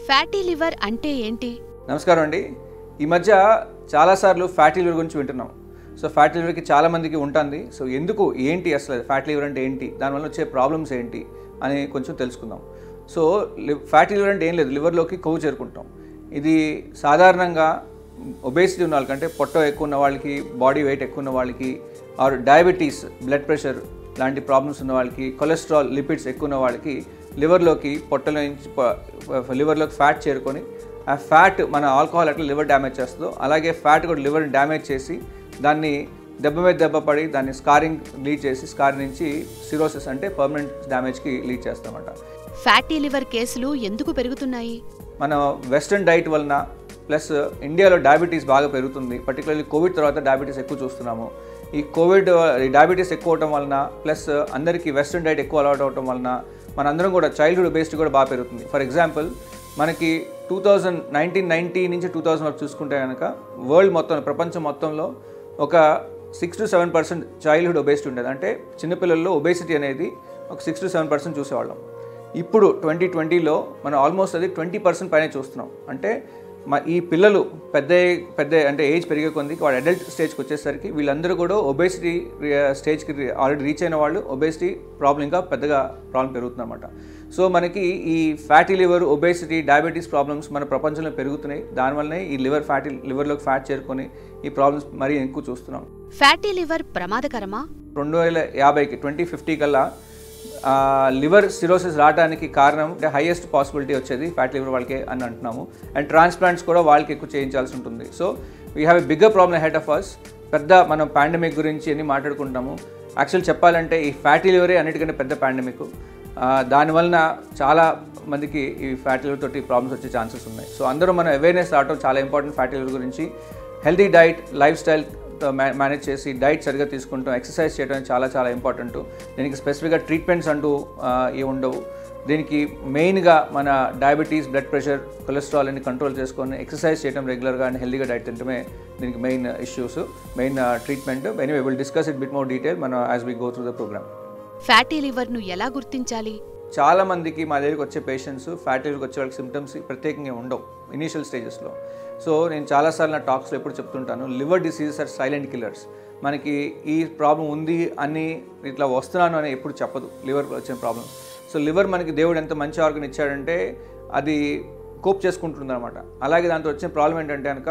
fatty liver అంటే ఏంటి నమస్కారం అండి ఈ మధ్య చాలాసార్లు ఫ్యాటీ లివర్ గురించి వింటున్నాం సో ఫ్యాటీ లివర్కి చాలామందికి ఉంటుంది సో ఎందుకు ఏంటి అసలు ఫ్యాటీ లివర్ అంటే ఏంటి దానివల్ల వచ్చే ప్రాబ్లమ్స్ ఏంటి అని కొంచెం తెలుసుకుందాం సో ఫ్యాటీ లివర్ అంటే ఏం లేదు లివర్లోకి కొవ్వు చేరుకుంటాం ఇది సాధారణంగా ఒబేసిటీ ఉన్న వాళ్ళకంటే పొట్ట ఎక్కువ ఉన్న వాళ్ళకి బాడీ వెయిట్ ఎక్కువ ఉన్న వాళ్ళకి ఆర్ డయాబెటీస్ బ్లడ్ ప్రెషర్ లాంటి ప్రాబ్లమ్స్ ఉన్న వాళ్ళకి కొలెస్ట్రాల్ లిపిడ్స్ ఎక్కువ ఉన్న వాళ్ళకి లివర్లోకి పొట్టలో నుంచి లివర్లోకి ఫ్యాట్ చేరుకొని ఆ ఫ్యాట్ మన ఆల్కహాల్ ఎట్లా లివర్ డ్యామేజ్ చేస్తుందో అలాగే ఫ్యాట్ కూడా లివర్ డ్యామేజ్ చేసి దాన్ని దెబ్బ మీద దెబ్బ పడి దాన్ని స్కారింగ్ లీడ్ చేసి స్కార్ నుంచి సిరోసిస్ అంటే పర్మనెంట్ డ్యామేజ్కి లీడ్ చేస్తామన్నమాట ఫ్యాటీ లివర్ కేసులు ఎందుకు పెరుగుతున్నాయి మన వెస్ట్రన్ డైట్ వలన ప్లస్ ఇండియాలో డయాబెటీస్ బాగా పెరుగుతుంది పర్టికులర్లీ కోవిడ్ తర్వాత డయాబెటీస్ ఎక్కువ చూస్తున్నాము ఈ కోవిడ్ ఈ డయాబెటీస్ ఎక్కువ అవటం వలన ప్లస్ అందరికీ వెస్ట్రన్ డైట్ ఎక్కువ అలవాటు అవటం వలన మనందరం కూడా చైల్డ్హుడ్ బేస్డ్ కూడా బాగా పెరుగుతుంది ఫర్ ఎగ్జాంపుల్ మనకి టూ థౌజండ్ నైన్టీన్ నైన్టీ నుంచి టూ థౌజండ్ వరకు చూసుకుంటే కనుక వరల్డ్ మొత్తం ప్రపంచం మొత్తంలో ఒక six to seven percent childhood obesity ఉండేది అంటే చిన్నపిల్లల్లో ఒబేసిటీ అనేది ఒక సిక్స్ టు సెవెన్ పర్సెంట్ చూసేవాళ్ళం ఇప్పుడు ట్వంటీ ట్వంటీలో మనం ఆల్మోస్ట్ అది ట్వంటీ పర్సెంట్ పైన చూస్తున్నాం అంటే మ ఈ పిల్లలు పెద్ద పెద్ద అంటే ఏజ్ పెరిగే కొంది వాడు అడల్ట్ స్టేజ్కి వచ్చేసరికి వీళ్ళందరూ కూడా ఒబేసిటీ స్టేజ్కి ఆల్రెడీ రీచ్ అయిన వాళ్ళు ఒబేసిటీ ప్రాబ్లం ఇంకా పెద్దగా ప్రాబ్లం పెరుగుతుందన్నమాట సో మనకి ఈ fatty liver obesity diabetes problems మన ప్రపంచంలో పెరుగుతున్నాయి దానివల్లనే ఈ లివర్ ఫ్యాటీ లివర్లోకి ఫ్యాట్ చేరుకొని ఈ ప్రాబ్లమ్స్ మరీ ఎక్కువ చూస్తున్నాం ఫ్యాటీ లివర్ ప్రమాదకరమా రెండు వేల యాభైకి ట్వంటీ ఫిఫ్టీ కల్లా లివర్ సిరోసిస్ రావడానికి కారణం అంటే హైయెస్ట్ పాసిబిలిటీ వచ్చేది ఫ్యాట్ లివర్ వాళ్ళకి అని అంటున్నాము అండ్ ట్రాన్స్ప్లాంట్స్ కూడా వాళ్ళకి ఎక్కువ చేయించాల్సి ఉంటుంది so we have a bigger problem head of us పెద్ద మనం పాండమిక్ గురించి అన్ని మాట్లాడుకుంటాము యాక్చువల్ చెప్పాలంటే ఈ ఫ్యాటీ లివరే అన్నిటికంటే పెద్ద పాండమిక్ దానివలన చాలా మందికి ఈ ఫ్యాటీ లివర్ తోటి ప్రాబ్లమ్స్ వచ్చే ఛాన్సెస్ ఉన్నాయి సో అందరూ మనం అవేర్నెస్ రావడం చాలా ఇంపార్టెంట్ ఫ్యాటీ లివర్ గురించి healthy diet lifestyle manage చేసి డైట్ సరిగా తీసుకుంటాం ఎక్సర్సైజ్ చేయడం చాలా చాలా ఇంపార్టెంట్ దీనికి స్పెసిఫిక్గా ట్రీట్మెంట్స్ అంటూ ఏ ఉండవు దీనికి మెయిన్గా మన డయాబెటీస్ బ్లడ్ ప్రెషర్ కొలెస్ట్రాల్ అన్ని కంట్రోల్ చేసుకొని ఎక్సర్సైజ్ చేయడం రెగ్యులర్గా అండ్ హెల్దీగా డైట్ తింటమే దీనికి main issues main treatment anyway will discuss it bit more detail మన as we go through the program fatty లివర్ను ఎలా గుర్తించాలి చాలా మందికి మా దగ్గరికి వచ్చే పేషెంట్స్ ఫ్యాటీ లివర్కి వచ్చే వాళ్ళకి సిమ్టమ్స్ ప్రత్యేకంగా ఉండవు ఇనీషియల్ స్టేజెస్లో సో నేను చాలాసార్లు నా టాక్స్లో ఎప్పుడు చెప్తుంటాను liver diseases are silent killers మనకి ఈ ప్రాబ్లం ఉంది అని ఇట్లా వస్తున్నాను అని ఎప్పుడు చెప్పదు లివర్ వచ్చిన ప్రాబ్లమ్ సో లివర్ మనకి దేవుడు ఎంత మంచి ఆర్గన్ ఇచ్చాడంటే అది కోప్ చేసుకుంటుంది అనమాట అలాగే దాంతో వచ్చిన ప్రాబ్లం ఏంటంటే కనుక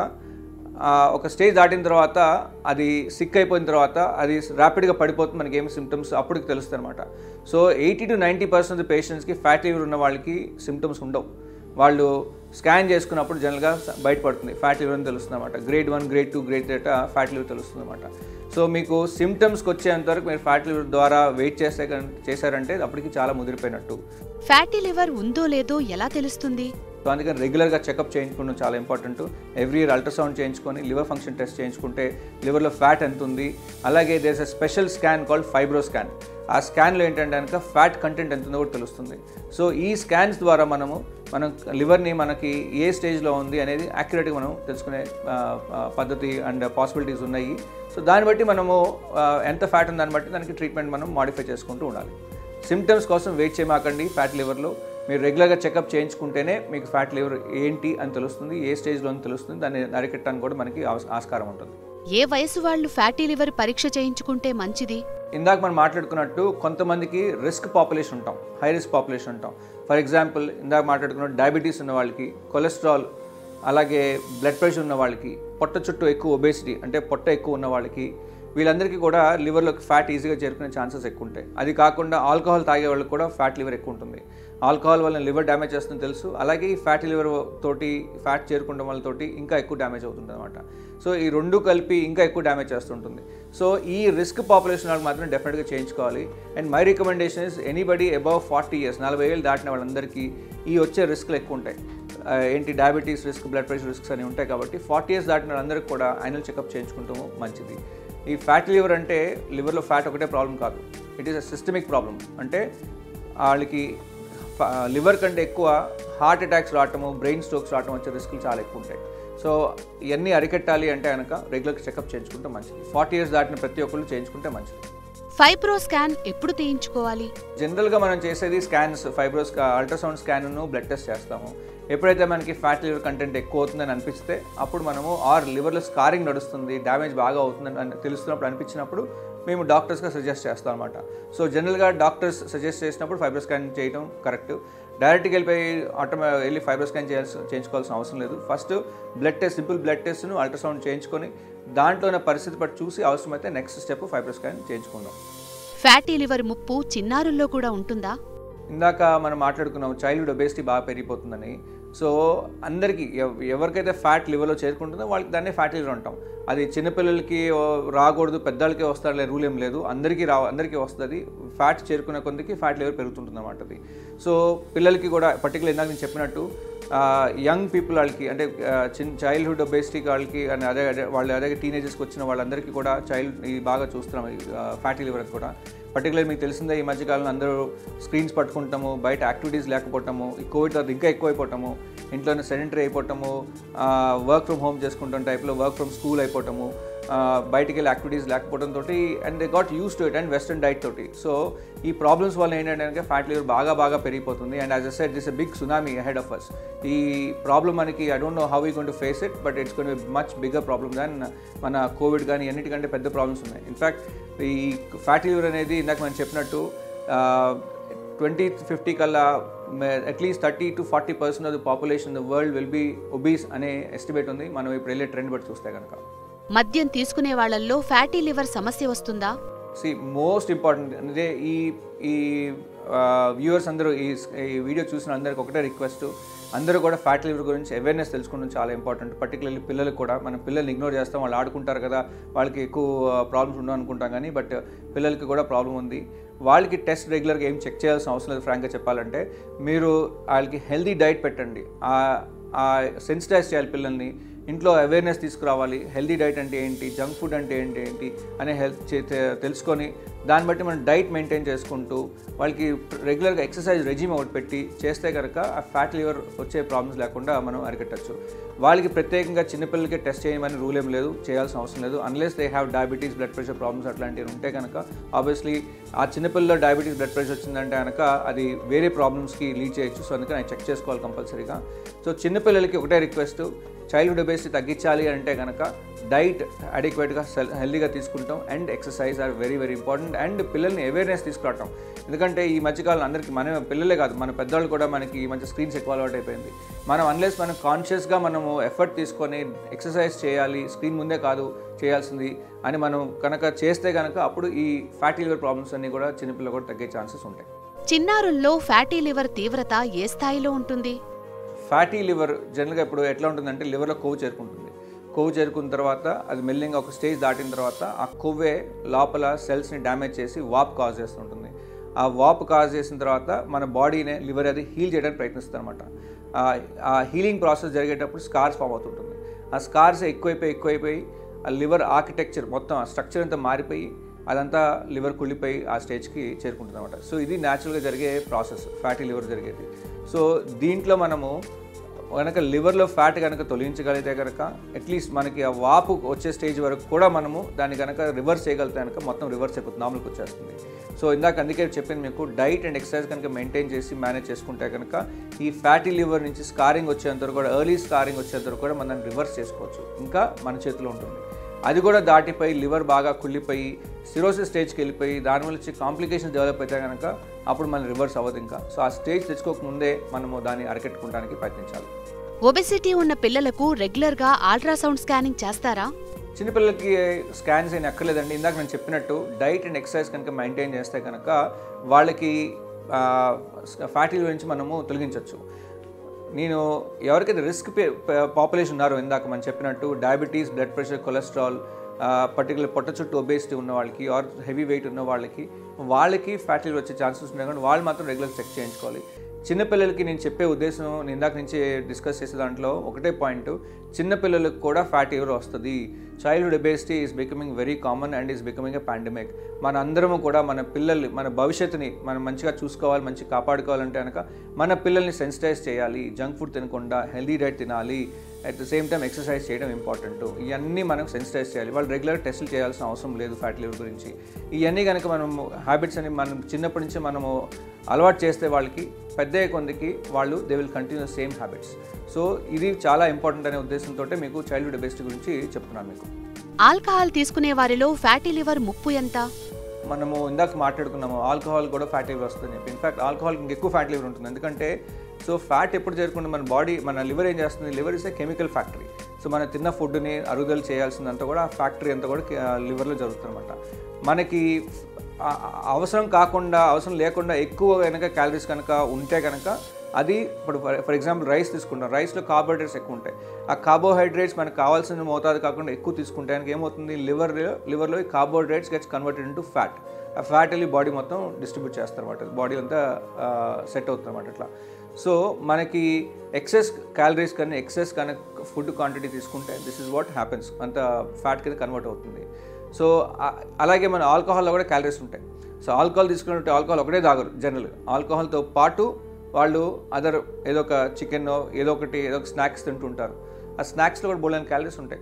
ఒక స్టేజ్ దాటిన తర్వాత అది సిక్ అయిపోయిన తర్వాత అది ర్యాపిడ్గా పడిపోతుంది మనకి ఏమి సిమ్టమ్స్ అప్పటికి తెలుస్తుంది అనమాట so eighty to ninety percent పేషెంట్స్కి ఫ్యాటీ లివర్ ఉన్న వాళ్ళకి సిమ్టమ్స్ ఉండవు వాళ్ళు స్కాన్ చేసుకున్నప్పుడు జనరల్గా బయటపడుతుంది ఫ్యాట్ లివర్ అని తెలుస్తుంది అనమాట grade one grade two grade డేటా ఫ్యాట్ లివర్ తెలుస్తుంది అనమాట సో మీకు సిమ్టమ్స్కి వచ్చేంత వరకు మీరు ఫ్యాట్ లివర్ ద్వారా వెయిట్ చేసే చేశారంటే అప్పటికి చాలా ముదిరిపోయినట్టు ఫ్యాటీ లివర్ ఉందో లేదో ఎలా తెలుస్తుంది సో అందుకని రెగ్యులర్గా చెకప్ చేయించుకోవడం చాలా ఇంపార్టెంట్ ఎవ్రీ ఇయర్ అల్ట్రాసౌండ్ చేయించుకొని లివర్ ఫంక్షన్ టెస్ట్ చేయించుకుంటే లివర్లో ఫ్యాట్ ఎంత ఉంది అలాగే there's a special scan called fibro scan ఆ స్కాన్లో ఏంటంటే కనుక ఫ్యాట్ కంటెంట్ ఎంత ఉందో కూడా తెలుస్తుంది సో ఈ స్కాన్స్ ద్వారా మనము మనం లివర్ని మనకి ఏ స్టేజ్లో ఉంది అనేది యాక్యురేట్గా మనం తెలుసుకునే పద్ధతి అండ్ పాసిబిలిటీస్ ఉన్నాయి సో దాన్ని బట్టి మనము ఎంత ఫ్యాట్ ఉంది దాన్ని బట్టి దానికి ట్రీట్మెంట్ మనం మాడిఫై చేసుకుంటూ ఉండాలి సిమ్టమ్స్ కోసం వెయిట్ చేయమాకండి ఫ్యాట్ లివర్లో మీరు రెగ్యులర్గా చెకప్ చేయించుకుంటేనే మీకు ఫ్యాట్ లివర్ ఏంటి అని తెలుస్తుంది ఏ స్టేజ్లో అని తెలుస్తుంది దాన్ని అరికెట్టడానికి కూడా మనకి ఆస్కారం ఉంటుంది ఏ వయసు వాళ్ళు ఫ్యాటీ లివర్ పరీక్ష చేయించుకుంటే మంచిది ఇందాక మనం మాట్లాడుకున్నట్టు కొంతమందికి రిస్క్ పాపులేషన్ ఉంటాం హై రిస్క్ పాపులేషన్ ఉంటాం ఫర్ ఎగ్జాంపుల్ ఇందాక మాట్లాడుకున్నట్టు డయాబెటీస్ ఉన్న వాళ్ళకి కొలెస్ట్రాల్ అలాగే బ్లడ్ ప్రెషర్ ఉన్న వాళ్ళకి పొట్ట చుట్టూ ఎక్కువ ఒబేసిటీ అంటే పొట్ట ఎక్కువ ఉన్న వాళ్ళకి వీళ్ళందరికీ కూడా లివర్లోకి ఫ్యాట్ ఈజీగా చేరుకునే ఛాన్సెస్ ఎక్కువ ఉంటాయి అది కాకుండా ఆల్కహాల్ తాగే వాళ్ళకి కూడా ఫ్యాట్ లివర్ ఎక్కువ ఉంటుంది ఆల్కహాల్ వల్ల లివర్ డ్యామేజ్ చేస్తుందని తెలుసు అలాగే ఈ ఫ్యాటీ లివర్ తోటి ఫ్యాట్ చేరుకోవడం వల్లతోటి ఇంకా ఎక్కువ డ్యామేజ్ అవుతుంది అనమాట సో ఈ రెండు కలిపి ఇంకా ఎక్కువ డ్యామేజ్ చేస్తుంటుంది సో ఈ రిస్క్ పాపులేషన్ వాళ్ళకి మాత్రం డెఫినెట్గా చేయించుకోవాలి and my recommendation is anybody above forty years నలభై ఏళ్ళు దాటిన వాళ్ళందరికీ ఈ వచ్చే రిస్క్లు ఎక్కువ ఉంటాయి ఏంటి diabetes risk blood pressure risks అని ఉంటాయి కాబట్టి ఫార్టీ ఇయర్స్ దాటిన వాళ్ళందరికీ కూడా యాన్యువల్ చెకప్ చేయించుకుంటాము మంచిది ఈ ఫ్యాట్ లివర్ అంటే లివర్లో ఫ్యాట్ ఒకటే ప్రాబ్లం కాదు it is a systemic problem అంటే వాళ్ళకి లివర్ కంటే ఎక్కువ హార్ట్ అటాక్స్ రావటము బ్రెయిన్ స్ట్రోక్స్ రావటం వచ్చే రిస్కులు చాలా ఎక్కువ ఉంటాయి సో ఇవన్నీ అరికట్టాలి అంటే కనుక రెగ్యులర్ చెకప్ చేయించుకుంటే మంచిది ఫార్టీ ఇయర్స్ దాటిన ప్రతి ఒక్కళ్ళు చేయించుకుంటే మంచిది ఫైబ్రో స్కాన్ ఎప్పుడు తీయించుకోవాలి జనరల్గా మనం చేసేది స్కాన్స్ ఫైబ్రోస్ అల్ట్రాసౌండ్ స్కాన్ను బ్లడ్ టెస్ట్ చేస్తాము ఎప్పుడైతే మనకి ఫ్యాట్ లివర్ కంటెంట్ ఎక్కువ అవుతుందని అనిపిస్తే అప్పుడు మనము ఆర్ లివర్లో స్కారింగ్ నడుస్తుంది డ్యామేజ్ బాగా అవుతుందని అని తెలుస్తున్నప్పుడు అనిపించినప్పుడు మేము డాక్టర్స్గా సజెస్ట్ చేస్తాం అనమాట సో జనరల్గా డాక్టర్స్ సజెస్ట్ చేసినప్పుడు ఫైబ్రో స్కాన్ చేయడం కరెక్ట్ డైరెక్ట్గా వెళ్ళిపోయి ఆటోమే వెళ్ళి ఫైబ్రో స్కాన్ చేయాల్సి చేయించుకోవాల్సిన అవసరం లేదు first blood test simple blood టెస్ట్ను అల్ట్రాసౌండ్ చేయించుకొని దాంట్లో ఉన్న పరిస్థితి బట్టి చూసి అవసరమైతే నెక్స్ట్ స్టెప్ ఫైబ్రో స్కాన్ చేయించుకుందాం ఫ్యాటీ లివర్ ముప్పు చిన్నారుల్లో కూడా ఉంటుందా ఇందాక మనం మాట్లాడుకున్నాం చైల్డ్హుడ్ ఒబేసిటీ బాగా పెరిగిపోతుందని సో అందరికీ ఎవ- ఎవరికైతే ఫ్యాట్ లివర్లో చేరుకుంటుందో వాళ్ళకి దాన్నే ఫ్యాట్ లివర్ అంటాం అది చిన్నపిల్లలకి ఓ, రాకూడదు పెద్దలకే వస్తారులే రూల్ ఏం లేదు అందరికీ రా అందరికీ వస్తుంది ఫ్యాట్ చేరుకునే కొందికి ఫ్యాట్ లివర్ పెరుగుతుంటుంది అన్నమాట అది సో పిల్లలకి కూడా పర్టికులర్ ఇందాక నేను చెప్పినట్టు యంగ్ పీపుల్ వాళ్ళకి అంటే ఆ, చిన్న చైల్డ్హుడ్ ఒబేసిటీ వాళ్ళకి and అదే అదే వాళ్ళు అదే టీనేజర్స్కి వచ్చిన వాళ్ళందరికీ కూడా చైల్డ్ ఇది బాగా చూస్తున్నాం ఫ్యాటీ లివర్ కూడా పర్టికులర్ మీకు తెలిసిందే ఈ మధ్యకాలంలో అందరూ స్క్రీన్స్ పట్టుకుంటాము బయట యాక్టివిటీస్ లేకపోవటము ఈ కోవిడ్ తర్వాత ఇంకా ఎక్కువైపోవటము ఇంట్లోనే సెడెంటరీ అయిపోవటము వర్క్ ఫ్రమ్ హోమ్ చేసుకుంటాం టైప్లో వర్క్ ఫ్రమ్ స్కూల్ అయిపోవటము ఆ, బయటికి వెళ్ళి యాక్టివిటీస్ లేకపోవడం తోటి and they got used to it and western diet తోటి సో ఈ ప్రాబ్లమ్స్ వల్ల ఏంటంటే ఫ్యాట్ లివర్ బాగా బాగా పెరిగిపోతుంది and as a set this a big tsunami ahead of us ఈ ప్రాబ్లమ్ మనకి I don't know how we gonna face it but it's gonna be much bigger problem than మన COVID కానీ అన్నిటికంటే పెద్ద problems ఉన్నాయి in fact ఈ fatty liver అనేది ఇందాక మనం చెప్పినట్టు ట్వంటీ ఫిఫ్టీ కల్లా at least thirty to forty percent of the population the world will be obese అనే ఎస్టిమేట్ ఉంది మనం ఇప్పుడు వెళ్ళే ట్రెండ్ బట్టి చూస్తే కనుక మద్యం తీసుకునే వాళ్ళల్లో ఫ్యాటీ లివర్ సమస్య వస్తుందా సి మోస్ట్ ఇంపార్టెంట్ అంటే ఈ ఈ వ్యూవర్స్ అందరూ ఈ ఈ వీడియో చూసిన అందరికి ఒకటే రిక్వెస్ట్ అందరూ కూడా ఫ్యాట్ లివర్ గురించి అవేర్నెస్ తెలుసుకోవడం చాలా ఇంపార్టెంట్ పర్టికులర్లీ పిల్లలకు కూడా మనం పిల్లల్ని ఇగ్నోర్ చేస్తాం వాళ్ళు ఆడుకుంటారు కదా వాళ్ళకి ఎక్కువ ప్రాబ్లమ్స్ ఉండవు అనుకుంటాం కానీ బట్ పిల్లలకి కూడా ప్రాబ్లం ఉంది వాళ్ళకి టెస్ట్ రెగ్యులర్గా ఏం చెక్ చేయాల్సిన అవసరం లేదు ఫ్రాంక్గా చెప్పాలంటే మీరు వాళ్ళకి హెల్దీ డైట్ పెట్టండి సెన్సిటైజ్ చేయాలి పిల్లల్ని ఇంట్లో అవేర్నెస్ తీసుకురావాలి హెల్దీ డైట్ అంటే ఏంటి జంక్ ఫుడ్ అంటే ఏంటి ఏంటి అనే హెల్త్ తెలుసుకొని దాన్ని బట్టి మనం డైట్ మెయింటైన్ చేసుకుంటూ వాళ్ళకి రెగ్యులర్గా ఎక్సర్సైజ్ రెజిమ్ ఒకటి పెట్టి చేస్తే కనుక ఆ ఫ్యాట్ లివర్ వచ్చే ప్రాబ్లమ్స్ లేకుండా మనం అరికట్టచ్చు వాళ్ళకి ప్రత్యేకంగా చిన్నపిల్లలకి టెస్ట్ చేయమని రూల్ ఏం లేదు చేయాల్సిన అవసరం లేదు unless they have diabetes blood pressure problems అట్లాంటివి ఉంటే కనుక ఆబ్వియస్లీ ఆ చిన్నపిల్లల్లో డయాబెటీస్ బ్లడ్ ప్రెషర్ వచ్చిందంటే కనుక అది వేరే ప్రాబ్లమ్స్కి లీడ్ చేయొచ్చు సో అందుకని అది చెక్ చేసుకోవాలి కంపల్సరీగా సో చిన్నపిల్లలకి ఒకటే రిక్వెస్ట్ చైల్డ్హుడ్ ఒబేసిటీ తగ్గించాలి అంటే కనుక డైట్ అడిక్వేట్గా హెల్దీగా తీసుకుంటాం and exercise are very very important and పిల్లల్ని అవేర్నెస్ తీసుకురావటం ఎందుకంటే ఈ మధ్యకాలం అందరికీ మన పిల్లలే కాదు మన పెద్దవాళ్ళు కూడా మనకి ఈ మధ్య స్క్రీన్స్ ఎక్కువ అలవాటు అయిపోయింది మనం అన్లెస్ మనం కాన్షియస్గా మనము ఎఫర్ట్ తీసుకొని ఎక్సర్సైజ్ చేయాలి స్క్రీన్ ముందే కాదు చేయాల్సింది అని మనం కనుక చేస్తే కనుక అప్పుడు ఈ ఫ్యాటీ లివర్ ప్రాబ్లమ్స్ అన్నీ కూడా చిన్నపిల్లలు కూడా తగ్గే ఛాన్సెస్ ఉంటాయి చిన్నారుల్లో ఫ్యాటీ లివర్ తీవ్రత ఏ స్థాయిలో ఉంటుంది ఫ్యాటీ లివర్ జనరల్గా ఇప్పుడు ఎట్లా ఉంటుందంటే లివర్లో కొవ్వు చేరుకుంటుంది కొవ్వు చేరుకున్న తర్వాత అది మెల్లింగా ఒక స్టేజ్ దాటిన తర్వాత ఆ కొవ్వే లోపల సెల్స్ని డ్యామేజ్ చేసి వాప్ కాజ్ చేస్తుంటుంది ఆ వాప్ కాజ్ చేసిన తర్వాత మన బాడీనే లివర్ అది హీల్ చేయడానికి ప్రయత్నిస్తుంది అనమాట ఆ హీలింగ్ ప్రాసెస్ జరిగేటప్పుడు స్కార్స్ ఫామ్ అవుతుంటుంది ఆ స్కార్స్ ఎక్కువైపోయి ఎక్కువైపోయి ఆ లివర్ ఆర్కిటెక్చర్ మొత్తం ఆ స్ట్రక్చర్ అంతా మారిపోయి అదంతా లివర్ కుళ్ళిపోయి ఆ స్టేజ్కి చేరుకుంటుంది అనమాట సో ఇది న్యాచురల్గా జరిగే ప్రాసెస్ ఫ్యాటీ లివర్ జరిగేది సో దీంట్లో మనము కనుక లివర్లో ఫ్యాట్ కనుక తొలగించగలిగితే కనుక అట్లీస్ట్ మనకి ఆ వాపు వచ్చే స్టేజ్ వరకు కూడా మనము దాన్ని కనుక రివర్స్ చేయగలిగితే కనుక మొత్తం రివర్స్ అయిపోతుంది నార్మల్కి వచ్చేస్తుంది సో ఇందాక అందుకే చెప్పింది మీకు డైట్ అండ్ ఎక్సర్సైజ్ కనుక మెయింటైన్ చేసి మేనేజ్ చేసుకుంటే కనుక ఈ ఫ్యాటీ లివర్ నుంచి స్కారింగ్ వచ్చేంత వరకు కూడా ఎర్లీ స్కారింగ్ వచ్చేంత వరకు కూడా మనం రివర్స్ చేసుకోవచ్చు ఇంకా మన చేతిలో ఉంటుంది అది కూడా దాటిపోయి లివర్ బాగా కుళ్ళిపోయి సిరోసిస్ స్టేజ్కి వెళ్ళిపోయి దానివల్ల వచ్చి కాంప్లికేషన్స్ డెవలప్ అయితే కనుక అప్పుడు మనం రివర్స్ అవ్వదు ఇంకా సో ఆ స్టేజ్ తెచ్చుకోకముందే మనము దాన్ని అరికెట్టుకోవడానికి ప్రయత్నించాలి ఒబెసిటీ ఉన్న పిల్లలకు రెగ్యులర్గా అల్ట్రాసౌండ్ స్కానింగ్ చేస్తారా చిన్నపిల్లలకి స్కాన్స్ ఏం అక్కర్లేదండి ఇందాక నేను చెప్పినట్టు డైట్ అండ్ ఎక్సర్సైజ్ కనుక మెయింటైన్ చేస్తే కనుక వాళ్ళకి ఫ్యాటీ నుంచి మనము తొలగించవచ్చు నేను ఎవరికైతే రిస్క్ పాపులేషన్ ఉన్నారో ఇందాక మనం చెప్పినట్టు diabetes blood pressure cholesterol particular పొట్ట చుట్టూ ఒబేసిటీ ఉన్న వాళ్ళకి ఆర్ హెవీ వెయిట్ ఉన్న వాళ్ళకి వాళ్ళకి ఫ్యాటీ వచ్చే ఛాన్సెస్ ఉన్నాయి కానీ వాళ్ళు మాత్రం రెగ్యులర్ చెక్ చేయించుకోవాలి చిన్నపిల్లలకి నేను చెప్పే ఉద్దేశం నేను ఇందాక నుంచి డిస్కస్ చేసే దాంట్లో ఒకటే పాయింట్ చిన్నపిల్లలకు కూడా ఫ్యాటీ లివర్ వస్తుంది childhood obesity is becoming very common and is becoming a pandemic మన అందరము కూడా మన పిల్లల్ని మన భవిష్యత్తుని మనం మంచిగా చూసుకోవాలి మంచిగా కాపాడుకోవాలంటే కనుక మన పిల్లల్ని సెన్సిటైజ్ చేయాలి జంక్ ఫుడ్ తినకుండా హెల్దీ డైట్ తినాలి at the same time exercise చేయడం ఇంపార్టెంట్ ఇవన్నీ మనం సెన్సిటైజ్ చేయాలి వాళ్ళు రెగ్యులర్ టెస్టులు చేయాల్సిన అవసరం లేదు ఫ్యాట్ లివర్ గురించి ఇవన్నీ కనుక మనం హ్యాబిట్స్ అని మనం చిన్నప్పటి నుంచి మనము అలవాటు చేస్తే వాళ్ళకి పెద్ద కొందికి వాళ్ళు they will continue same habits so ఇది చాలా ఇంపార్టెంట్ అనే ఉద్దేశంతో మీకు చైల్డ్హుడ్ బెస్ట్ గురించి చెప్తున్నాను మీకు ఆల్కహాల్ తీసుకునే వారిలో ఫ్యాటీ లివర్ ముప్పు ఎంత మనము ఇందాక మాట్లాడుకున్నాము ఆల్కహాల్ కూడా ఫ్యాట్ లివర్ వస్తుంది చెప్పి ఇన్ఫాక్ట్ ఆల్కహాల్ ఇంకెక్కువ ఫ్యాట్ లివర్ ఉంటుంది ఎందుకంటే సో ఫ్యాట్ ఎప్పుడు చేరుకుంటే మన బాడీ మన లివర్ ఏం చేస్తుంది liver is a chemical factory so మనం తిన్న ఫుడ్ని అరుగుదల చేయాల్సిందంతా కూడా ఆ ఫ్యాక్టరీ అంతా కూడా లివర్లో జరుగుతుంది అనమాట మనకి ఆ- ఆ- అవసరం కాకుండా అవసరం లేకుండా ఎక్కువ కనుక క్యాలరీస్ కనుక ఉంటే కనుక అది ఇప్పుడు ఫర్ ఫర్ ఎగ్జాంపుల్ రైస్ తీసుకుంటాం రైస్లో కార్బోహైడ్రేట్స్ ఎక్కువ ఉంటాయి ఆ కార్బోహైడ్రేట్స్ మనకు కావాల్సిన మోతాదు కాకుండా ఎక్కువ తీసుకుంటే కనుక ఏమవుతుంది లివర్ లివర్లో ఈ carbohydrates gets converted into fat ఆ ఫ్యాట్ వెళ్ళి బాడీ మొత్తం డిస్ట్రిబ్యూట్ చేస్తారు అనమాట బాడీ అంతా సెట్ అవుతుంది అనమాట అట్లా సో మనకి ఎక్సెస్ క్యాలరీస్ కానీ ఎక్సెస్ కనుక ఫుడ్ క్వాంటిటీ తీసుకుంటే దిస్ ఇస్ వాట్ హ్యాపెన్స్ అంత ఫ్యాట్ కింద కన్వర్ట్ అవుతుంది సో ఆ- అలాగే మన ఆల్కహాల్లో కూడా క్యాలరీస్ ఉంటాయి సో ఆల్కహాల్ తీసుకున్నట్టు ఆల్కహాల్ ఒకటే తాగరు జనరల్ ఆల్కహాల్తో పాటు వాళ్ళు అదర్ ఏదో ఒక చికెన్ ఏదో ఒకటి ఏదో ఒక స్నాక్స్ తింటుంటారు ఆ స్నాక్స్లో కూడా బోలైన క్యాలరీస్ ఉంటాయి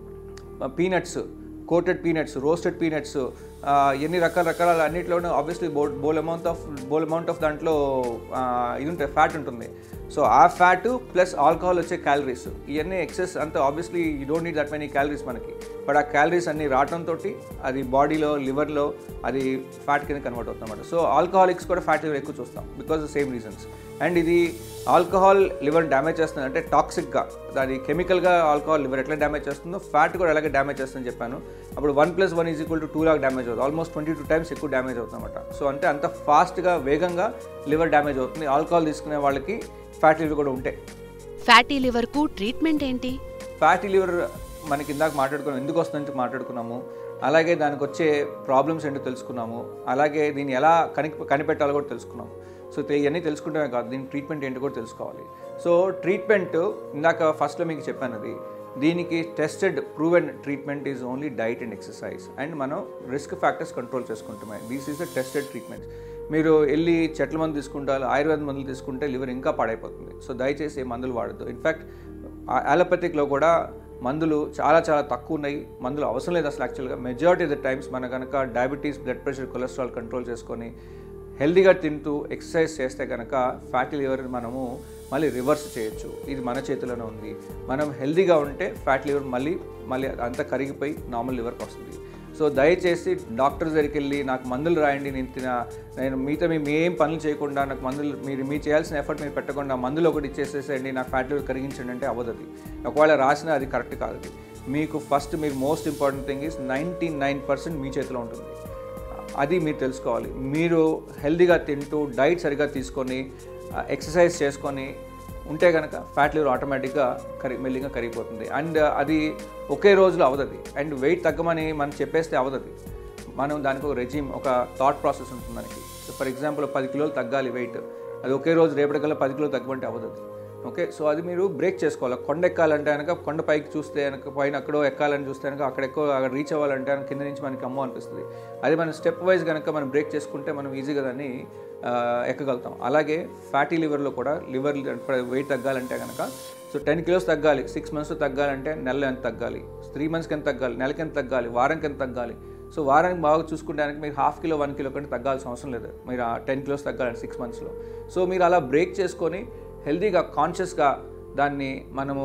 peanuts coated peanuts roasted peanuts ఎన్ని రకాల రకాల అన్నింటిలోనూ ఆబ్వియస్లీ బో బోల్ అమౌంట్ ఆఫ్ బోల్ అమౌంట్ ఆఫ్ దాంట్లో ఆ, ఇది ఉంటుంది ఫ్యాట్ ఉంటుంది సో ఆ ఫ్యాట్ ప్లస్ ఆల్కహాల్ వచ్చే క్యాలరీస్ ఇవన్నీ ఎక్సెస్ అంతా obviously you don't need that many calories మనకి బట్ ఆ క్యాలరీస్ అన్ని రావడంతో అది బాడీలో లివర్లో అది ఫ్యాట్ కింద కన్వర్ట్ అవుతుంది అనమాట సో ఆల్కహాలిక్స్ కూడా ఫ్యాట్ లివర్ ఎక్కువ చూస్తాం బికాస్ సేమ్ రీజన్స్ అండ్ ఇది ఆల్కహాల్ లివర్ డ్యామేజ్ చేస్తుంది అంటే టాక్సిక్గా దాని కెమికల్గా ఆల్కహాల్ లివర్ ఎట్లా డ్యామేజ్ చేస్తుందో ఫ్యాట్ కూడా అలాగే డ్యామేజ్ చేస్తుందని చెప్పాను అప్పుడు one plus one is equal to two లాగా డ్యామేజ్ అవుతుంది ఆల్మోస్ట్ ట్వంటీ టూ టైమ్స్ ఎక్కువ డ్యామేజ్ అవుతుంది అనమాట సో అంటే అంత ఫాస్ట్గా వేగంగా లివర్ డ్యామేజ్ అవుతుంది ఆల్కహాల్ తీసుకునే వాళ్ళకి ఫ్యాట్ లివర్ కూడా ఉంటాయి ఫ్యాటీ లివర్కు ట్రీట్మెంట్ ఏంటి ఫ్యాటీ లివర్ మనకి ఇందాక మాట్లాడుకున్నాం ఎందుకు వస్తుందని మాట్లాడుకున్నాము అలాగే దానికి వచ్చే ప్రాబ్లమ్స్ ఏంటో తెలుసుకున్నాము అలాగే దీన్ని ఎలా కని కనిపెట్టాలో కూడా తెలుసుకున్నాము సో తె- ఇవన్నీ తెలుసుకుంటమే కాదు దీని ట్రీట్మెంట్ ఏంటో కూడా తెలుసుకోవాలి సో ట్రీట్మెంట్ ఇందాక ఫస్ట్లో మీకు చెప్పాను అది దీనికి tested proven treatment is only diet and exercise and మనం రిస్క్ ఫ్యాక్టర్స్ కంట్రోల్ చేసుకుంటామే these is the tested treatment మీరు వెళ్ళి చెట్ల మందు తీసుకుంటారు ఆయుర్వేద మందులు తీసుకుంటే లివర్ ఇంకా పాడైపోతుంది సో దయచేసి ఏ మందులు వాడద్దు ఇన్ఫ్యాక్ట్ అలోపతిక్లో కూడా మందులు చాలా చాలా తక్కువ ఉన్నాయి మందులు అవసరం లేదు అసలు యాక్చువల్గా మెజారిటీ ఆఫ్ ద టైమ్స్ మన కనుక diabetes blood pressure cholesterol control చేసుకొని హెల్దీగా తింటూ ఎక్సర్సైజ్ చేస్తే కనుక ఫ్యాటీ లివర్ మనము మళ్ళీ రివర్స్ చేయొచ్చు ఇది మన చేతిలోనే ఉంది మనం హెల్దీగా ఉంటే ఫ్యాట్ లివర్ మళ్ళీ మళ్ళీ అంతా కరిగిపోయి నార్మల్ లివర్కి వస్తుంది సో దయచేసి డాక్టర్ దగ్గరికి వెళ్ళి నాకు మందులు రాయండి నేను తిన నేను మీతో మేము ఏం పనులు చేయకుండా నాకు మందులు మీరు మీ చేయాల్సిన ఎఫర్ట్ మీరు పెట్టకుండా మందులు ఒకటి ఇచ్చేసేసేయండి నా ఫ్యాట్ లివర్ కరిగించండి అంటే అవ్వదు అది ఒకవేళ రాసినా అది కరెక్ట్ కాదు అది మీకు ఫస్ట్ మీరు most important thing is ninety nine percent మీ చేతిలో ఉంటుంది అది మీరు తెలుసుకోవాలి మీరు హెల్దీగా తింటూ డైట్ సరిగా తీసుకొని ఎక్సర్సైజ్ చేసుకొని ఉంటే కనుక ఫ్యాట్ లివర్ ఆటోమేటిక్గా కరి మెల్లిగా కరిగిపోతుంది అండ్ అది ఒకే రోజులో అవదది అండ్ వెయిట్ తగ్గమని మనం చెప్పేస్తే అవదది మనం దానికి ఒక రెజిమ్ ఒక థాట్ ప్రాసెస్ ఉంటుంది మనకి ఫర్ ఎగ్జాంపుల్ పది కిలోలు తగ్గాలి వెయిట్ అది ఒకే రోజు రేపటికల్లా పది కిలోలు తగ్గమంటే అవదు అది ఓకే సో అది మీరు బ్రేక్ చేసుకోవాలి కొండ ఎక్కాలంటే కనుక కొండ పైకి చూస్తే కనుక పైన అక్కడో ఎక్కాలని చూస్తే కనుక అక్కడ ఎక్కువ అక్కడ రీచ్ అవ్వాలంటే కనుక కింద నుంచి మనకి అమ్మో అనిపిస్తుంది అది మనం స్టెప్ వైజ్ కనుక మనం బ్రేక్ చేసుకుంటే మనం ఈజీగా దాన్ని ఆ, ఎక్కగలుగుతాం అలాగే ఫ్యాటీ లివర్లో కూడా లివర్ వెయిట్ తగ్గాలంటే కనుక సో టెన్ కిలోస్ తగ్గాలి సిక్స్ మంత్స్ తగ్గాలంటే నెలలో ఎంత తగ్గాలి త్రీ మంత్స్కి ఎంత తగ్గాలి నెలకి ఎంత తగ్గాలి వారానికి ఎంత తగ్గాలి సో వారానికి బాగా చూసుకుంటానికి మీరు హాఫ్ కిలో వన్ కిలో కంటే తగ్గాల్సిన అవసరం లేదు మీరు ఆ టెన్ కిలోస్ తగ్గాలంటే సిక్స్ మంత్స్లో సో మీరు అలా బ్రేక్ చేసుకొని హెల్తీగా కాన్షియస్గా దాన్ని మనము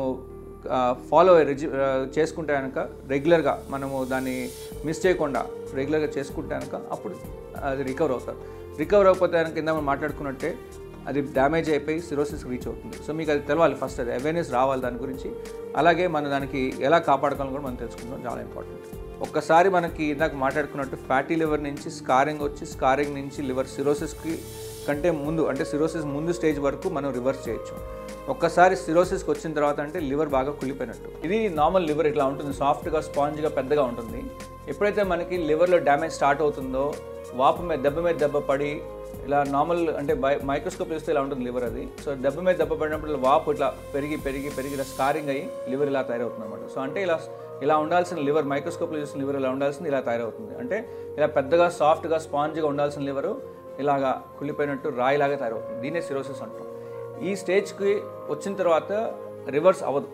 ఫాలో రిజి ఆ, చేసుకుంటే కనుక రెగ్యులర్గా మనము దాన్ని మిస్ చేయకుండా రెగ్యులర్గా చేసుకుంటే కనుక అప్పుడు అది రికవర్ అవుతారు రికవర్ అవ్వకపోతే కనుక కింద మనం మాట్లాడుకున్నట్టే అది డ్యామేజ్ అయిపోయి సిరోసిస్ రీచ్ అవుతుంది సో మీకు అది తెలవాలి ఫస్ట్ అది అవేర్నెస్ రావాలి దాని గురించి అలాగే మనం దానికి ఎలా కాపాడుకోవాలని కూడా మనం తెలుసుకుంటాం చాలా ఇంపార్టెంట్ ఒక్కసారి మనకి ఇందాక మాట్లాడుకున్నట్టు ఫ్యాటీ లివర్ నుంచి స్కారింగ్ వచ్చి స్కారింగ్ నుంచి లివర్ సిరోసిస్కి కంటే ముందు అంటే సిరోసిస్ ముందు స్టేజ్ వరకు మనం రివర్స్ చేయొచ్చు ఒక్కసారి సిరోసిస్కి వచ్చిన తర్వాత అంటే లివర్ బాగా కుళ్ళిపోయినట్టు ఇది నార్మల్ లివర్ ఇట్లా ఉంటుంది సాఫ్ట్గా స్పాంజ్గా పెద్దగా ఉంటుంది ఎప్పుడైతే మనకి లివర్లో డ్యామేజ్ స్టార్ట్ అవుతుందో వాపు మీద దెబ్బ మీద దెబ్బ పడి ఇలా నార్మల్ అంటే బై మైక్రోస్కోప్ చూస్తే ఇలా ఉంటుంది లివర్ అది సో దెబ్బ మీద దెబ్బ పడినప్పుడు ఇలా వాపు ఇట్లా పెరిగి పెరిగి పెరిగి ఇలా స్కారింగ్ అయ్యి లివర్ ఇలా తయారవుతుంది అనమాట సో అంటే ఇలా ఇలా ఉండాల్సిన లివర్ మైక్రోస్కోప్లో చూసిన లివర్ ఇలా ఉండాల్సింది ఇలా తయారవుతుంది అంటే ఇలా పెద్దగా సాఫ్ట్గా స్పాంజ్గా ఉండాల్సిన లివరు ఇలాగా కుళ్ళిపోయినట్టు రాయిలాగా తయారవుతుంది దీన్నే సిరోసిస్ అంటాం ఈ స్టేజ్కి వచ్చిన తర్వాత రివర్స్ అవ్వదు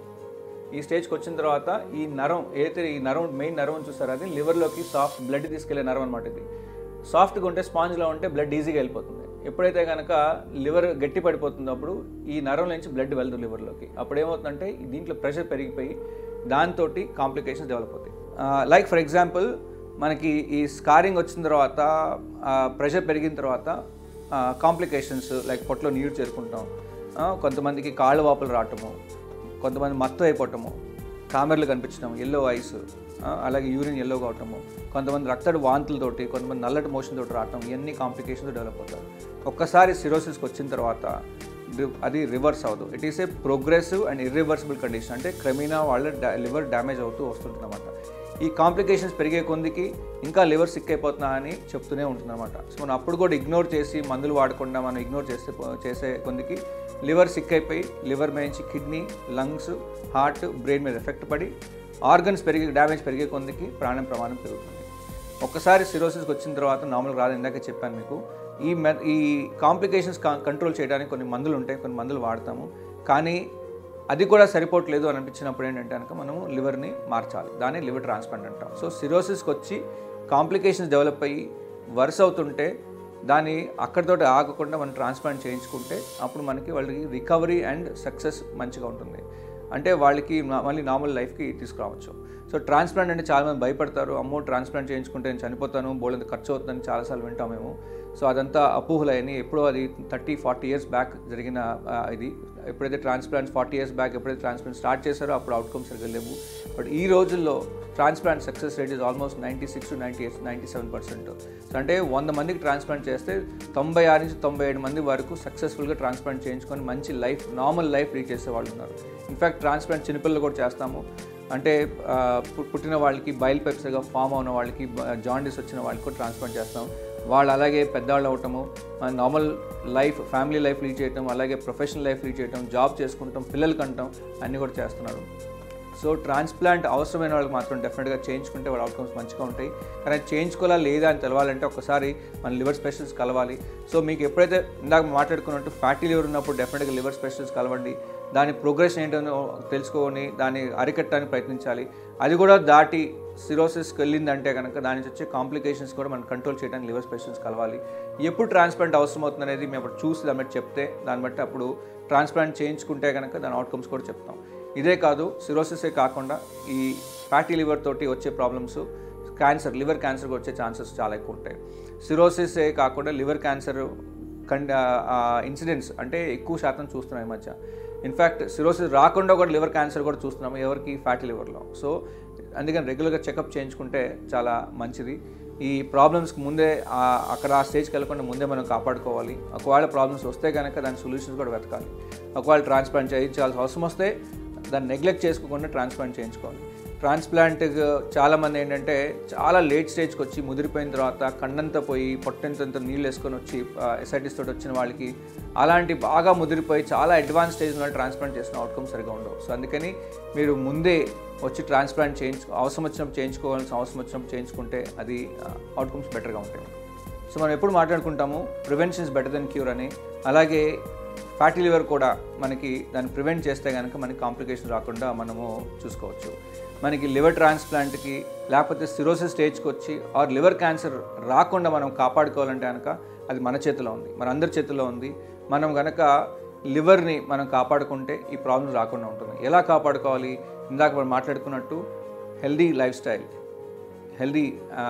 ఈ స్టేజ్కి వచ్చిన తర్వాత ఈ నరం ఏదైతే ఈ నరం మెయిన్ నరం చూస్తారో అది లివర్లోకి సాఫ్ట్ బ్లడ్ తీసుకెళ్లే నరం అనమాట ఇది సాఫ్ట్గా ఉంటే స్పాంజ్లో ఉంటే బ్లడ్ ఈజీగా వెళ్ళిపోతుంది ఎప్పుడైతే కనుక లివర్ గట్టి పడిపోతుందో అప్పుడు ఈ నరం నుంచి బ్లడ్ వెళ్ళదు లివర్లోకి అప్పుడు ఏమవుతుందంటే దీంట్లో ప్రెషర్ పెరిగిపోయి దాంతో కాంప్లికేషన్స్ డెవలప్ అవుతాయి లైక్ ఫర్ ఎగ్జాంపుల్ మనకి ఈ స్కారింగ్ వచ్చిన తర్వాత ప్రెషర్ పెరిగిన తర్వాత కాంప్లికేషన్స్ లైక్ పొట్టలో నీరు చేరుకుంటాం ఆ, కొంతమందికి కాళ్ళు వాపులు రావటము కొంతమంది మత్తు అయిపోవటము కామెర్లు కనిపించడం ఎల్లో ఐస్ అలాగే యూరిన్ ఎల్లో కావటము కొంతమంది రక్తడు వాంతులతోటి కొంతమంది నల్లటి మోషన్ తోటి రావటం ఇవన్నీ కాంప్లికేషన్స్ డెవలప్ అవుతారు ఒక్కసారి సిరోసిస్కి వచ్చిన తర్వాత రి- అది రివర్స్ అవ్వదు it is a progressive and irreversible condition అంటే క్రమేణా వాళ్ళ లివర్ డ్యామేజ్ అవుతూ వస్తుంటుందన్నమాట ఈ కాంప్లికేషన్స్ పెరిగే కొందికి ఇంకా లివర్ సిక్ అయిపోతున్నా అని చెప్తూనే ఉంటుందన్నమాట సో మనం అప్పుడు కూడా ఇగ్నోర్ చేసి మందులు వాడకుండా మనం ఇగ్నోర్ చేస్తే చేసే కొందికి లివర్ సిక్ అయిపోయి లివర్ నుంచి కిడ్నీ లంగ్స్ హార్ట్ బ్రెయిన్ మీద ఎఫెక్ట్ పడి ఆర్గన్స్ పెరిగి డ్యామేజ్ పెరిగే కొందికి ప్రాణం ప్రమాణం పెరుగుతుంది ఒక్కసారి సిరోసిస్కి వచ్చిన తర్వాత నార్మల్ రాదు ఇందాక చెప్పాను మీకు ఈ మె ఈ కాంప్లికేషన్స్ కంట్రోల్ చేయడానికి కొన్ని మందులు ఉంటాయి కొన్ని మందులు వాడతాము కానీ అది కూడా సరిపోవట్లేదు అని అనిపించినప్పుడు ఏంటంటే కనుక మనము లివర్ని మార్చాలి దాన్ని లివర్ ట్రాన్స్ప్లాంట్ అంటాం సో సిరోసిస్కి వచ్చి కాంప్లికేషన్స్ డెవలప్ అయ్యి వరుస అవుతుంటే దాన్ని అక్కడితోటి ఆగకుండా మనం ట్రాన్స్ప్లాంట్ చేయించుకుంటే అప్పుడు మనకి వాళ్ళకి రికవరీ అండ్ సక్సెస్ మంచిగా ఉంటుంది అంటే వాళ్ళకి నా- మళ్ళీ నార్మల్ లైఫ్కి తీసుకురావచ్చు సో ట్రాన్స్ప్లాంట్ అంటే చాలామంది భయపడతారు అమ్మో ట్రాన్స్ప్లాంట్ చేయించుకుంటే నేను చనిపోతాను బోళ్ళంత ఖర్చు అవుతుందని చాలాసార్లు వింటాం మేము సో అదంతా అపోహలయని ఎప్పుడో అది థర్టీ ఫార్టీ ఇయర్స్ బ్యాక్ జరిగిన ఆ, ఇది ఎప్పుడైతే ట్రాన్స్ప్లాంట్ ఫార్టీ ఇయర్స్ బ్యాక్ ఎప్పుడైతే ట్రాన్స్ప్లాంట్ స్టార్ట్ చేశారో అప్పుడు అవుట్కమ్ సరిగ్గా లేవు బట్ ఈ రోజుల్లో transplant success rate is almost ninety six to ninety eight ninety seven percent so అంటే వంద మందికి ట్రాన్స్ప్లాంట్ చేస్తే తొంభై ఆరు నుంచి తొంభై ఏడు మంది వరకు సక్సెస్ఫుల్గా ట్రాన్స్ప్లాంట్ చేయించుకొని మంచి లైఫ్ నార్మల్ లైఫ్ లీడ్ చేసే వాళ్ళు ఉన్నారు ఇన్ఫ్యాక్ట్ ట్రాన్స్ప్లాంట్ చిన్నపిల్లలు కూడా చేస్తాము అంటే ఆ, పు- పుట్టిన వాళ్ళకి బయల్ పెప్స్గా ఫామ్ అయిన వాళ్ళకి జాండీస్ వచ్చిన వాళ్ళకి కూడా ట్రాన్స్ప్లాంట్ చేస్తాం వాళ్ళు అలాగే పెద్దవాళ్ళు అవటము normal life family life lead చేయటం అలాగే ప్రొఫెషనల్ లైఫ్ లీడ్ చేయటం జాబ్ చేసుకుంటాం పిల్లలు కంటాం అన్నీ కూడా చేస్తున్నారు సో ట్రాన్స్ప్లాంట్ అవసరమైన వాళ్ళకి మాత్రం డెఫినెట్గా చేయించుకుంటే వాళ్ళ అవుట్కమ్స్ మంచిగా ఉంటాయి కానీ అది చేయించుకోవాలా లేదా అని తెలవాలంటే ఒకసారి మన లివర్ స్పెషలిస్ట్ కలవాలి సో మీకు ఎప్పుడైతే ఇందాక మాట్లాడుకున్నట్టు ఫ్యాటీ లివర్ ఉన్నప్పుడు డెఫినెట్గా లివర్ స్పెషలిస్ట్ కలవండి దాని ప్రోగ్రెషన్ ఏంటో తెలుసుకొని దాన్ని అరికట్టడానికి ప్రయత్నించాలి అది కూడా దాటి సిరోసిస్కి వెళ్ళిందంటే కనుక దాని నుంచి వచ్చే కాంప్లికేషన్స్ కూడా మనం కంట్రోల్ చేయడానికి లివర్ స్పెషలిస్ట్ కలవాలి ఎప్పుడు ట్రాన్స్ప్లాంట్ అవసరం అవుతుంది అనేది మేము అప్పుడు చూసి దాన్ని బట్టి చెప్తే దాన్ని బట్టి అప్పుడు ట్రాన్స్ప్లాంట్ చేయించుకుంటే కనుక దాని అవుట్కమ్స్ కూడా చెప్తాం ఇదే కాదు సిరోసిసే కాకుండా ఈ ఫ్యాటీ లివర్ తోటి వచ్చే ప్రాబ్లమ్స్ క్యాన్సర్ లివర్ క్యాన్సర్ వచ్చే ఛాన్సెస్ చాలా ఎక్కువ ఉంటాయి సిరోసిసే కాకుండా లివర్ క్యాన్సర్ కండ ఇన్సిడెంట్స్ అంటే ఎక్కువ శాతం చూస్తున్నాం ఈ మధ్య ఇన్ఫ్యాక్ట్ సిరోసిస్ రాకుండా కూడా లివర్ క్యాన్సర్ కూడా చూస్తున్నాము ఎవరికి ఫ్యాటీ లివర్లో సో అందుకని రెగ్యులర్గా చెకప్ చేయించుకుంటే చాలా మంచిది ఈ ప్రాబ్లమ్స్కి ముందే ఆ, అక్కడ ఆ స్టేజ్కి వెళ్ళకుండా ముందే మనం కాపాడుకోవాలి ఒకవేళ ప్రాబ్లమ్స్ వస్తే కనుక దాని సొల్యూషన్స్ కూడా వెతకాలి ఒకవేళ ట్రాన్స్ప్లాంట్ చేయించాల్సిన అవసరం వస్తే దాన్ని నెగ్లెక్ట్ చేసుకోకుండా ట్రాన్స్ప్లాంట్ చేయించుకోవాలి ట్రాన్స్ప్లాంట్ చాలామంది ఏంటంటే చాలా లేట్ స్టేజ్కి వచ్చి ముదిరిపోయిన తర్వాత కండంతా పోయి పొట్టెంతంత నీళ్ళు వేసుకొని వచ్చి ఎస్ఐటిస్ తోటి వచ్చిన వాళ్ళకి అలాంటి బాగా ముదిరిపోయి చాలా అడ్వాన్స్ స్టేజ్లో ట్రాన్స్ప్లాంట్ చేసిన అవుట్కమ్ సరిగా ఉండవు సో అందుకని మీరు ముందే వచ్చి ట్రాన్స్ప్లాంట్ చేయించు అవసరం వచ్చినప్పుడు చేయించుకోవాల్సిన అవసరం వచ్చినప్పుడు చేయించుకుంటే అది అవుట్కమ్స్ బెటర్గా ఉంటాయి సో మనం ఎప్పుడు మాట్లాడుకుంటాము prevention is better than cure అని అలాగే ఫ్యాటీ లివర్ కూడా మనకి దాన్ని ప్రివెంట్ చేస్తే కనుక మనకి కాంప్లికేషన్ రాకుండా మనము చూసుకోవచ్చు మనకి లివర్ ట్రాన్స్ప్లాంట్కి లేకపోతే సిరోసిస్ స్టేజ్కి వచ్చి ఆర్ లివర్ క్యాన్సర్ రాకుండా మనం కాపాడుకోవాలంటే కనుక అది మన చేతిలో ఉంది మన అందరి చేతిలో ఉంది మనం కనుక లివర్ని మనం కాపాడుకుంటే ఈ ప్రాబ్లమ్స్ రాకుండా ఉంటుంది ఎలా కాపాడుకోవాలి ఇందాక మనం మాట్లాడుకున్నట్టు healthy lifestyle healthy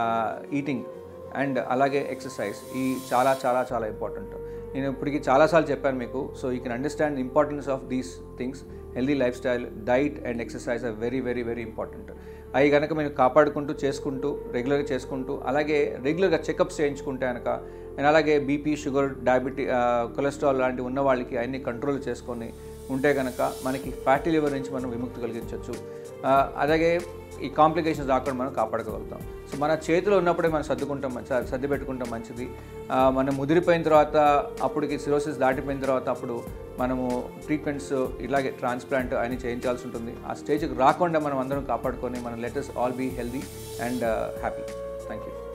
eating and అలాగే ఎక్సర్సైజ్ ఈ చాలా చాలా చాలా ఇంపార్టెంట్ నేను ఇప్పటికి చాలాసార్లు చెప్పాను మీకు so you can understand importance of these things healthy lifestyle diet and exercise are very very very important అవి కనుక మీరు కాపాడుకుంటూ చేసుకుంటూ రెగ్యులర్గా చేసుకుంటూ అలాగే రెగ్యులర్గా చెకప్స్ చేయించుకుంటే కనుక అండ్ అలాగే బీపీ షుగర్ డయాబెటీ కొలెస్ట్రాల్ లాంటివి ఉన్న వాళ్ళకి అన్ని కంట్రోల్ చేసుకొని ఉంటే కనుక మనకి ఫ్యాటీ లివర్ నుంచి మనం విముక్తి కలిగించవచ్చు ఆ, అలాగే ఈ కాంప్లికేషన్స్ రాకుండా మనం కాపాడుకోగలుగుతాం సో మన చేతిలో ఉన్నప్పుడే మనం సర్దుకుంటాం మంచి సర్ది పెట్టుకుంటాం మంచిది ఆ, మనం ముదిరిపోయిన తర్వాత అప్పటికి సిరోసిస్ దాటిపోయిన తర్వాత అప్పుడు మనము ట్రీట్మెంట్స్ ఇలాగే ట్రాన్స్ప్లాంట్ అన్ని చేయించాల్సి ఉంటుంది ఆ స్టేజ్కి రాకుండా మనం అందరం కాపాడుకొని మనం let us all be healthy and happy thank you